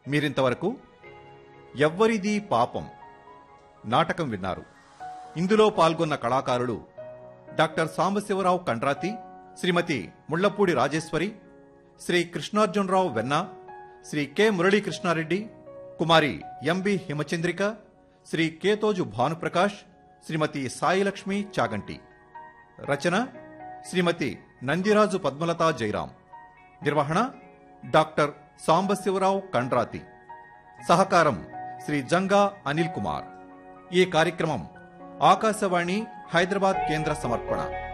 మీరింతవరకు ఎవ్వరిది పాపం నాటకం విన్నారు ఇందులో పాల్గొన్న కళాకారులు doctor Sambasivarao Kandrathi Srimathi Mullapudi Rajeswari Sri Krishnarjunarao Venna Sri K Muralikrishnareddy Kumari M B Himachandrika Sri Kethoju Bhanuprakash Srimathi Sailakshmi Chaganti రచన శ్రీమతి నందిరాజు పద్మలతా జైరాం నిర్వహణ డాక్టర్ సాంబశివరావు కండ్రాతి సహకారం శ్రీ జంగా అనిల్ కుమార్ ఈ కార్యక్రమం ఆకాశవాణి హైదరాబాద్ కేంద్ర సమర్పణ